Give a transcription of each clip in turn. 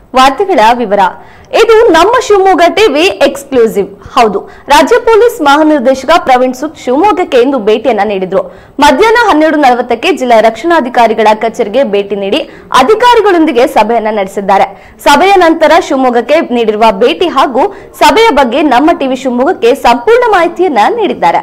ವಾರ್ತೆಗಳ ವಿವರ ಇದು ನಮ್ಮ ಶಿವಮೊಗ್ಗ ಟಿವಿ ಎಕ್ಸ್ಕ್ಲೂಸಿವ್ ಹೌದು ರಾಜ್ಯ ಪೊಲೀಸ್ ಮಹಾನಿರ್ದೇಶಕ ಪ್ರವೀಣ್ ಸುದ್ ಶಿವಮೊಗ್ಗಕ್ಕೆ ಇಂದು ಭೇಟಿಯನ್ನ ನೀಡಿದ್ರು ಮಧ್ಯಾಹ್ನ ಹನ್ನೆರಡು ನಲವತ್ತಕ್ಕೆ ಜಿಲ್ಲಾ ರಕ್ಷಣಾಧಿಕಾರಿಗಳ ಕಚೇರಿಗೆ ಭೇಟಿ ನೀಡಿ ಅಧಿಕಾರಿಗಳೊಂದಿಗೆ ಸಭೆಯನ್ನ ನಡೆಸಿದ್ದಾರೆ ಸಭೆಯ ನಂತರ ಶಿವಮೊಗ್ಗಕ್ಕೆ ನೀಡಿರುವ ಭೇಟಿ ಹಾಗೂ ಸಭೆಯ ಬಗ್ಗೆ ನಮ್ಮ ಟಿವಿ ಶಿವಮೊಗ್ಗಕ್ಕೆ ಸಂಪೂರ್ಣ ಮಾಹಿತಿಯನ್ನ ನೀಡಿದ್ದಾರೆ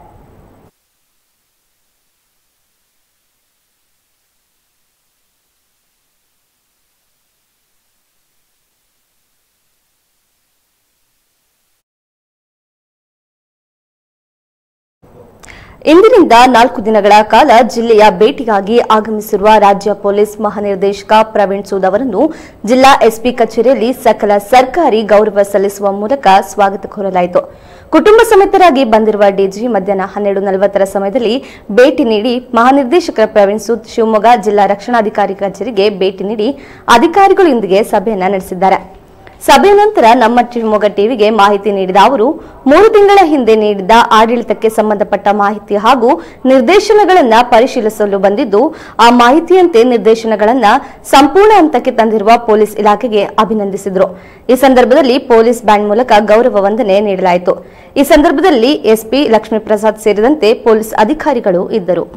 ಇಂದಿನಿಂದ ನಾಲ್ಕು ದಿನಗಳ ಕಾಲ ಜಿಲ್ಲೆಯ ಭೇಟಿಗಾಗಿ ಆಗಮಿಸಿರುವ ರಾಜ್ಯ ಪೊಲೀಸ್ ಮಹಾನಿರ್ದೇಶಕ ಪ್ರವೀಣ್ ಸೂದ್ ಅವರನ್ನು ಜಿಲ್ಲಾ ಎಸ್ಪಿ ಕಚೇರಿಯಲ್ಲಿ ಸಕಲ ಸರ್ಕಾರಿ ಗೌರವ ಸಲ್ಲಿಸುವ ಮೂಲಕ ಸ್ವಾಗತ ಕೋರಲಾಯಿತು ಕುಟುಂಬ ಸಮೇತರಾಗಿ ಬಂದಿರುವ ಡಿಜಿ ಮಧ್ಯಾಹ್ನ ಹನ್ನೆರಡು ನಲವತ್ತರ ಸಮಯದಲ್ಲಿ ಭೇಟಿ ನೀಡಿ ಮಹಾನಿರ್ದೇಶಕ ಪ್ರವೀಣ್ ಸೂದ್ ಶಿವಮೊಗ್ಗ ಜಿಲ್ಲಾ ರಕ್ಷಣಾಧಿಕಾರಿ ಕಚೇರಿಗೆ ಭೇಟಿ ನೀಡಿ ಅಧಿಕಾರಿಗಳೊಂದಿಗೆ ಸಭೆಯನ್ನ ನಡೆಸಿದ್ದಾರೆ ಸಭೆಯ ನಂತರ ನಮ್ಮ ಶಿವಮೊಗ್ಗ ಟಿವಿಗೆ ಮಾಹಿತಿ ನೀಡಿದ ಅವರು ಮೂರು ತಿಂಗಳ ಹಿಂದೆ ನೀಡಿದ ಆಡಳಿತಕ್ಕೆ ಸಂಬಂಧಪಟ್ಟ ಮಾಹಿತಿ ಹಾಗೂ ನಿರ್ದೇಶನಗಳನ್ನ ಪರಿಶೀಲಿಸಲು ಬಂದಿದ್ದು ಆ ಮಾಹಿತಿಯಂತೆ ನಿರ್ದೇಶನಗಳನ್ನ ಸಂಪೂರ್ಣ ಹಂತಕ್ಕೆ ತಂದಿರುವ ಪೊಲೀಸ್ ಇಲಾಖೆಗೆ ಅಭಿನಂದಿಸಿದರು ಈ ಸಂದರ್ಭದಲ್ಲಿ ಪೊಲೀಸ್ ಬ್ಯಾಂಡ್ ಮೂಲಕ ಗೌರವ ವಂದನೆ ನೀಡಲಾಯಿತು ಈ ಸಂದರ್ಭದಲ್ಲಿ ಎಸ್ಪಿ ಲಕ್ಷ್ಮೀಪ್ರಸಾದ್ ಸೇರಿದಂತೆ ಪೊಲೀಸ್ ಅಧಿಕಾರಿಗಳು ಇದ್ದರು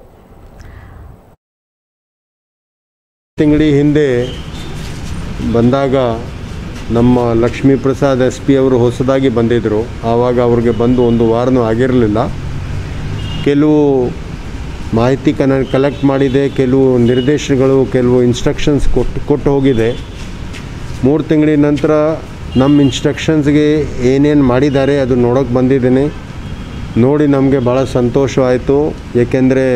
ತಿಂಗಳ ಹಿಂದೆ ಬಂದಾಗ ನಮ್ಮ ಲಕ್ಷ್ಮೀ ಪ್ರಸಾದ್ ಎಸ್ ಪಿ ಅವರು ಹೊಸದಾಗಿ ಬಂದಿದ್ದರು ಆವಾಗ ಅವ್ರಿಗೆ ಬಂದು ಒಂದು ವಾರನೂ ಆಗಿರಲಿಲ್ಲ ಕೆಲವು ಮಾಹಿತಿ ಕನ ಕಲೆಕ್ಟ್ ಮಾಡಿದೆ ಕೆಲವು ನಿರ್ದೇಶನಗಳು ಕೆಲವು ಇನ್ಸ್ಟ್ರಕ್ಷನ್ಸ್ ಕೊಟ್ಟು ಕೊಟ್ಟು ಹೋಗಿದೆ ಮೂರು ತಿಂಗಳಿನ ನಂತರ ನಮ್ಮ ಇನ್ಸ್ಟ್ರಕ್ಷನ್ಸ್ಗೆ ಏನೇನು ಮಾಡಿದ್ದಾರೆ ಅದು ನೋಡೋಕೆ ಬಂದಿದ್ದೇನೆ ನೋಡಿ ನಮಗೆ ಭಾಳ ಸಂತೋಷವಾಯಿತು ಏಕೆಂದರೆ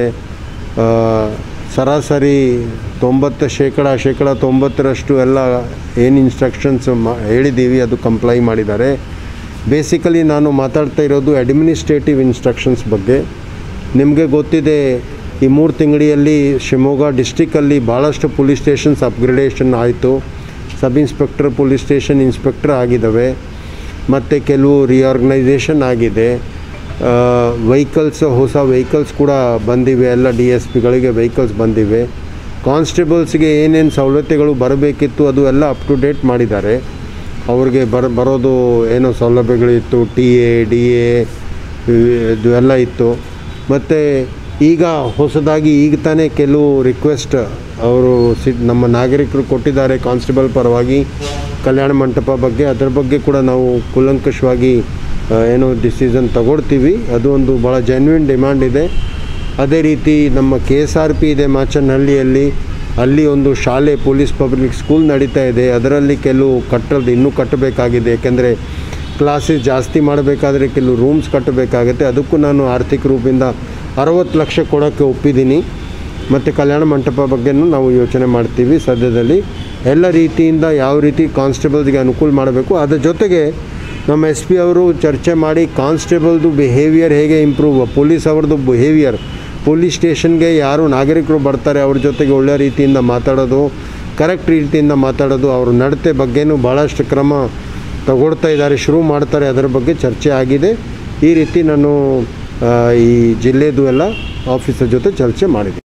ಸರಾಸರಿ ತೊಂಬತ್ತು ಶೇಕಡ ಶೇಕಡ ತೊಂಬತ್ತರಷ್ಟು ಎಲ್ಲ ಏನು ಇನ್ಸ್ಟ್ರಕ್ಷನ್ಸ್ ಮಾ ಹೇಳಿದ್ದೀವಿ ಅದು ಕಂಪ್ಲೈ ಮಾಡಿದ್ದಾರೆ ಬೇಸಿಕಲಿ ನಾನು ಮಾತಾಡ್ತಾ ಇರೋದು ಅಡ್ಮಿನಿಸ್ಟ್ರೇಟಿವ್ ಇನ್ಸ್ಟ್ರಕ್ಷನ್ಸ್ ಬಗ್ಗೆ ನಿಮಗೆ ಗೊತ್ತಿದೆ ಈ ಮೂರು ತಿಂಗಳಿಯಲ್ಲಿ ಶಿವಮೊಗ್ಗ ಡಿಸ್ಟಿಕಲ್ಲಿ ಭಾಳಷ್ಟು ಪೊಲೀಸ್ ಸ್ಟೇಷನ್ಸ್ ಅಪ್ಗ್ರೇಡೇಷನ್ ಆಯಿತು sub inspector police station inspector ಆಗಿದ್ದಾವೆ ಮತ್ತು ಕೆಲವು ರಿಆರ್ಗನೈಸೇಷನ್ ಆಗಿದೆ ವೆಹಿಕಲ್ಸ್ ಹೊಸ ವೆಹಿಕಲ್ಸ್ ಕೂಡ ಬಂದಿವೆ ಎಲ್ಲ ಡಿ ಎಸ್ ಪಿಗಳಿಗೆ ವೆಹಿಕಲ್ಸ್ ಬಂದಿವೆ ಕಾನ್ಸ್ಟೇಬಲ್ಸ್ಗೆ ಏನೇನು ಸವಲತ್ತುಗಳು ಬರಬೇಕಿತ್ತು ಅದು ಎಲ್ಲ ಅಪ್ ಟು ಡೇಟ್ ಮಾಡಿದ್ದಾರೆ ಅವ್ರಿಗೆ ಬರ ಬರೋದು ಏನೋ ಸೌಲಭ್ಯಗಳಿತ್ತು ಟಿ ಎ ಡಿ ಎ ಇದು ಎಲ್ಲ ಇತ್ತು ಮತ್ತು ಈಗ ಹೊಸದಾಗಿ ಈಗ ತಾನೇ ಕೆಲವು ರಿಕ್ವೆಸ್ಟ್ ಅವರು ಸಿ ನಮ್ಮ ನಾಗರಿಕರು ಕೊಟ್ಟಿದ್ದಾರೆ ಕಾನ್ಸ್ಟೇಬಲ್ ಪರವಾಗಿ ಕಲ್ಯಾಣ ಮಂಟಪ ಬಗ್ಗೆ ಅದರ ಬಗ್ಗೆ ಕೂಡ ನಾವು ಕೂಲಂಕಷವಾಗಿ ಆ, ಏನೋ ಡಿಸಿಷನ್ ತಗೊಳ್ತೀವಿ ಅದು ಒಂದು ಭಾಳ ಜೆನ್ವಿನ್ ಡಿಮ್ಯಾಂಡ್ ಇದೆ ಅದೇ ರೀತಿ ನಮ್ಮ ಕೆ ಎಸ್ ಆರ್ ಪಿ ಇದೆ ಮಾಚನಹಳ್ಳಿಯಲ್ಲಿ ಅಲ್ಲಿ ಒಂದು ಶಾಲೆ ಪೊಲೀಸ್ ಪಬ್ಲಿಕ್ ಸ್ಕೂಲ್ ನಡೀತಾ ಇದೆ ಅದರಲ್ಲಿ ಕೆಲವು ಕಟ್ಟೋದು ಇನ್ನೂ ಕಟ್ಟಬೇಕಾಗಿದೆ ಯಾಕೆಂದರೆ ಕ್ಲಾಸಸ್ ಜಾಸ್ತಿ ಮಾಡಬೇಕಾದ್ರೆ ಕೆಲವು ರೂಮ್ಸ್ ಕಟ್ಟಬೇಕಾಗುತ್ತೆ ಅದಕ್ಕೂ ನಾನು ಆರ್ಥಿಕ ರೂಪದಿಂದ ಅರವತ್ತು ಲಕ್ಷ ಕೊಡೋಕ್ಕೆ ಒಪ್ಪಿದ್ದೀನಿ ಮತ್ತು ಕಲ್ಯಾಣ ಮಂಟಪ ಬಗ್ಗೆನೂ ನಾವು ಯೋಚನೆ ಮಾಡ್ತೀವಿ ಸದ್ಯದಲ್ಲಿ ಎಲ್ಲ ರೀತಿಯಿಂದ ಯಾವ ರೀತಿ ಕಾನ್ಸ್ಟೇಬಲ್ಸ್ಗೆ ಅನುಕೂಲ ಮಾಡಬೇಕು ಅದರ ಜೊತೆಗೆ ನಮ್ಮ ಎಸ್ ಪಿ ಅವರು ಚರ್ಚೆ ಮಾಡಿ ಕಾನ್ಸ್ಟೇಬಲ್ದು ಬಿಹೇವಿಯರ್ ಹೇಗೆ ಇಂಪ್ರೂವ್ ಪೊಲೀಸ್ ಅವ್ರದ್ದು ಬಿಹೇವಿಯರ್ ಪೊಲೀಸ್ ಸ್ಟೇಷನ್ಗೆ ಯಾರು ನಾಗರಿಕರು ಬರ್ತಾರೆ ಅವ್ರ ಜೊತೆಗೆ ಒಳ್ಳೆಯ ರೀತಿಯಿಂದ ಮಾತಾಡೋದು ಕರೆಕ್ಟ್ ರೀತಿಯಿಂದ ಮಾತಾಡೋದು ಅವ್ರ ನಡತೆ ಬಗ್ಗೆನೂ ಭಾಳಷ್ಟು ಕ್ರಮ ತಗೊಳ್ತಾ ಇದ್ದಾರೆ ಶುರು ಮಾಡ್ತಾರೆ ಅದರ ಬಗ್ಗೆ ಚರ್ಚೆ ಆಗಿದೆ ಈ ರೀತಿ ನಾನು ಆ, ಈ ಜಿಲ್ಲೆದು ಎಲ್ಲ ಆಫೀಸರ್ ಜೊತೆ ಚರ್ಚೆ ಮಾಡಿದ್ದೀನಿ